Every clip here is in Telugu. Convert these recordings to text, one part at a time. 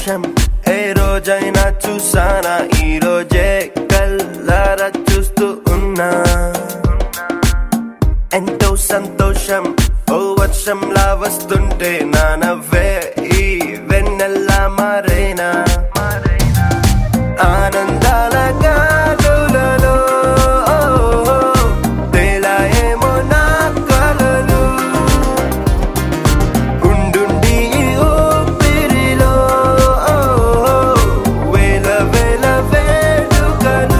వర్షం ఏ రోజైనా చూసానా ఈ రోజే కల్లారా చూస్తూ ఉన్నా ఎంతో సంతోషం ఓ వర్షంలా వస్తుంటే నా నవ్వే ఈ వెన్నెల్లా మారేనా ఆనందాల గాలులలో తేలాయేమో నా కలలు ఉండుండి ఈ ఊపిరిలో వేల వేల వేడుకలు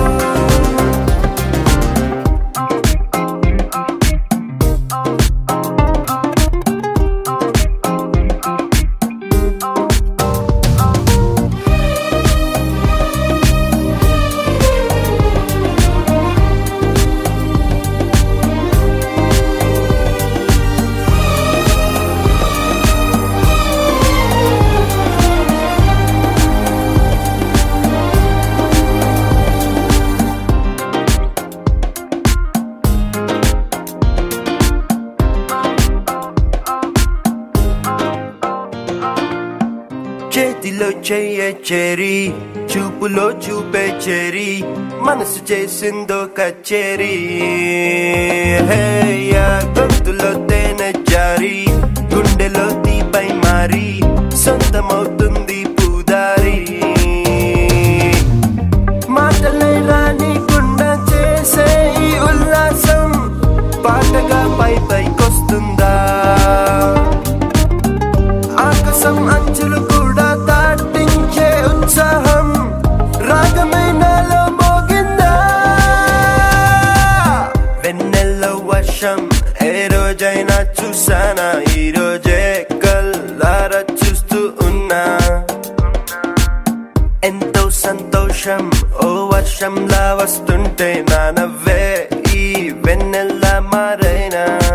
చేతిలో చెయ్య చేరి చూపులో చూపే చేరి మనసు చేసిందో కచేరి హే, యా గొంతులో తేనె జారి గుండెలో తీపై మారి సొంతమవుతుంది పూదారి మాటలే రానికుండా చేసే ఈ ఉల్లాసం పాటగా పై పైకొస్తుందా ఆకాశం అంచులు కూడా దాటించే ఉత్సాహం రాగమైనలో మోగిందా వెన్నెల్లో వర్షం ఏ రోజైనా చూసానా ఈ రోజే కల్లారా చూస్తూ ఉన్నా ఎంతో సంతోషం ఓ వర్షంలా వస్తుంటే నా నవ్వే ఈ వెన్నెల్లా మారైనా